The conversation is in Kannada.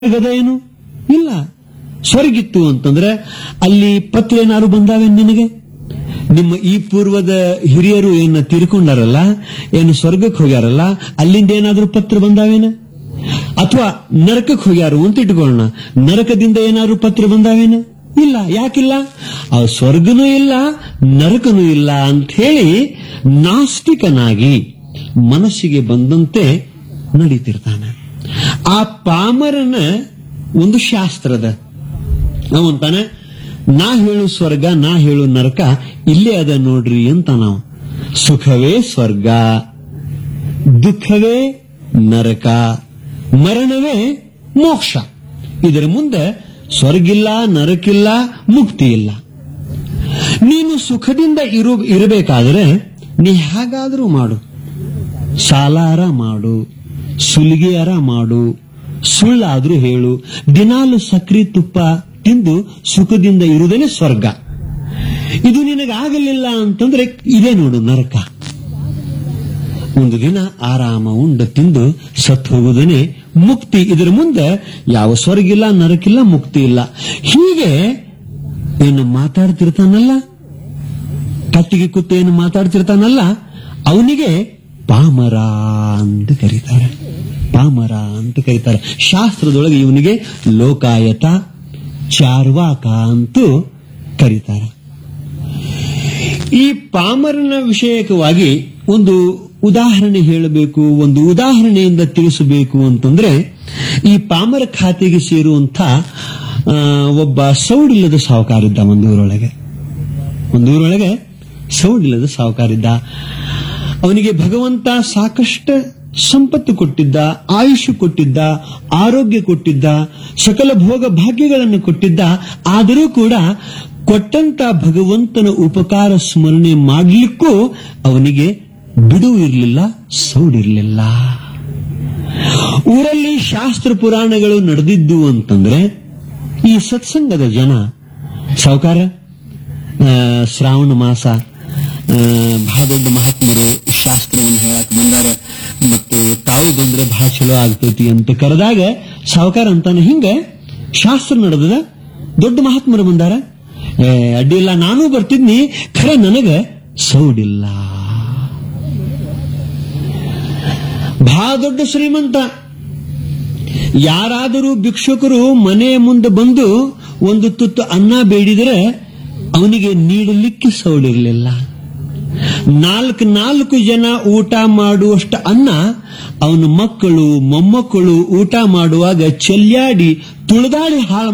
ಗದ ಏನು ಇಲ್ಲ ಸ್ವರ್ಗಿತ್ತು ಅಂತಂದ್ರೆ ಅಲ್ಲಿ ಪತ್ರ ಏನಾದ್ರು ಬಂದಾವೆ ನಿನಗೆ ನಿಮ್ಮ ಈ ಪೂರ್ವದ ಹಿರಿಯರು ಏನ ತೀರ್ಕೊಂಡಾರಲ್ಲ ಏನು ಸ್ವರ್ಗಕ್ಕೆ ಹೋಗ್ಯಾರಲ್ಲ ಅಲ್ಲಿಂದ ಏನಾದ್ರೂ ಪತ್ರ ಬಂದಾವೇನ ಅಥವಾ ನರಕಕ್ಕೆ ಹೋಗ್ಯಾರು ಅಂತ ಇಟ್ಕೊಳ್ಳೋಣ ನರಕದಿಂದ ಏನಾದ್ರು ಪತ್ರ ಬಂದಾವೇನ ಇಲ್ಲ ಯಾಕಿಲ್ಲ ಆ ಸ್ವರ್ಗನೂ ಇಲ್ಲ ನರಕನೂ ಇಲ್ಲ ಅಂತ ಹೇಳಿ ನಾಸ್ತಿಕನಾಗಿ ಮನಸ್ಸಿಗೆ ಬಂದಂತೆ ನಡೀತಿರ್ತಾನೆ ಆ ಪಾಮರನ ಒಂದು ಶಾಸ್ತ್ರದ ಅವಂತಾನೆ ನಾ ಹೇಳು ಸ್ವರ್ಗ ನಾ ಹೇಳು ನರಕ ಇಲ್ಲೇ ಅದ ನೋಡ್ರಿ ಅಂತ ನಾವು ಸುಖವೇ ಸ್ವರ್ಗ ದುಃಖವೇ ನರಕ ಮರಣವೇ ಮೋಕ್ಷ ಇದರ ಮುಂದೆ ಸ್ವರ್ಗಿಲ್ಲ ನರಕಿಲ್ಲ ಮುಕ್ತಿ ಇಲ್ಲ ನೀನು ಸುಖದಿಂದ ಇರು ಇರಬೇಕಾದ್ರೆ ನೀ ಹೇಗಾದ್ರೂ ಮಾಡು ಸಾಲಾರ ಮಾಡು ಸುಲಿಗೆಯರ ಮಾಡು ಸುಳ್ಳಾದ್ರೂ ಹೇಳು ದಿನಾಲು ಸಕ್ರಿ ತುಪ್ಪ ತಿಂದು ಸುಖದಿಂದ ಇರುವುದೇ ಸ್ವರ್ಗ ಇದು ನಿನಗಾಗಲಿಲ್ಲ ಅಂತಂದ್ರೆ ಇದೇ ನೋಡು ನರಕ ಒಂದು ದಿನ ಆರಾಮ ಉಂಡ ತಿಂದು ಸತ್ತು ಹೋಗುವುದನೇ ಮುಕ್ತಿ ಇದರ ಮುಂದೆ ಯಾವ ಸ್ವರ್ಗಿಲ್ಲ ನರಕಿಲ್ಲ ಮುಕ್ತಿ ಇಲ್ಲ ಹೀಗೆ ಏನು ಮಾತಾಡ್ತಿರ್ತಾನಲ್ಲ ಕತ್ತಿಗೆ ಕುತ್ತ ಏನು ಮಾತಾಡ್ತಿರ್ತಾನಲ್ಲ ಅವನಿಗೆ ಪಾಮರ ಅಂತ ಕರೀತಾರೆ ಪಾಮರ ಅಂತ ಕರೀತಾರೆ ಶಾಸ್ತ್ರದೊಳಗೆ ಇವನಿಗೆ ಲೋಕಾಯತ ಚಾರ್ವಾಕ ಅಂತೂ ಕರೀತಾರೆ ಈ ಪಾಮರನ ವಿಷಯಕವಾಗಿ ಒಂದು ಉದಾಹರಣೆ ಹೇಳಬೇಕು ಒಂದು ಉದಾಹರಣೆಯಿಂದ ತಿಳಿಸಬೇಕು ಅಂತಂದ್ರೆ ಈ ಪಾಮರ ಖಾತೆಗೆ ಸೇರುವಂತ ಆ, ಒಬ್ಬ ಸೌಡಿಲ್ಲದ ಸಾಹುಕಾರಿದ್ದ ಒಂದೂರೊಳಗೆ ಒಂದೂರೊಳಗೆ ಸೌಡಿಲ್ಲದ ಸಾಹುಕಾರಿದ್ದ ಅವನಿಗೆ ಭಗವಂತ ಸಾಕಷ್ಟು ಸಂಪತ್ತು ಕೊಟ್ಟಿದ್ದ ಆಯುಷ್ ಕೊಟ್ಟಿದ್ದ ಆರೋಗ್ಯ ಕೊಟ್ಟಿದ್ದ ಸಕಲ ಭೋಗ ಭಾಗ್ಯಗಳನ್ನು ಕೊಟ್ಟಿದ್ದ ಆದರೂ ಕೂಡ ಕೊಟ್ಟಂತ ಭಗವಂತನ ಉಪಕಾರ ಸ್ಮರಣೆ ಮಾಡಲಿಕ್ಕೂ ಅವನಿಗೆ ಬಿಡುವು ಇರಲಿಲ್ಲ ಸೌಡಿರ್ಲಿಲ್ಲ ಊರಲ್ಲಿ ಶಾಸ್ತ್ರ ಪುರಾಣಗಳು ನಡೆದಿದ್ದು ಅಂತಂದ್ರೆ ಈ ಸತ್ಸಂಗದ ಜನ ಸಾವುಕಾರ ಆ, ಶ್ರಾವಣ ಮಾಸ ಆ, ಬಹಳ ದೊಡ್ಡ ಮಹಾತ್ಮರು ಶಾಸ್ತ್ರವನ್ನು ಹೇಳಕ್ ಬಂದಾರ ಮತ್ತು ತಾವು ಬಂದ್ರೆ ಬಹಳ ಚಲೋ ಆಗ್ತೈತಿ ಅಂತ ಕರೆದಾಗ ಸಾವುಕಾರ ಅಂತಾನೆ ಹಿಂಗ ಶಾಸ್ತ್ರ ನಡೆದದ ದೊಡ್ಡ ಮಹಾತ್ಮರು ಬಂದಾರ ಏ, ಅಡ್ಡಿಲ್ಲ ನಾನೂ ಬರ್ತಿದ್ನಿ ಖರೆ ನನಗ ಸೌಡಿಲ್ಲ ಬಹಳ ದೊಡ್ಡ ಶ್ರೀಮಂತ ಯಾರಾದರೂ ಭಿಕ್ಷುಕರು ಮನೆಯ ಮುಂದೆ ಬಂದು ಒಂದು ತುತ್ತು ಅನ್ನ ಬೇಡಿದರೆ ಅವನಿಗೆ ನೀಡಲಿಕ್ಕೆ ಸೌಡಿರಲಿಲ್ಲ ನಾಲ್ಕು ನಾಲ್ಕು ಜನ ಊಟ ಮಾಡುವಷ್ಟು ಅನ್ನ ಅವನ ಮಕ್ಕಳು ಮೊಮ್ಮಕ್ಕಳು ಊಟ ಮಾಡುವಾಗ ಚೆಲ್ಲಾಡಿ ತುಳಿದಾಡಿ ಹಾಳು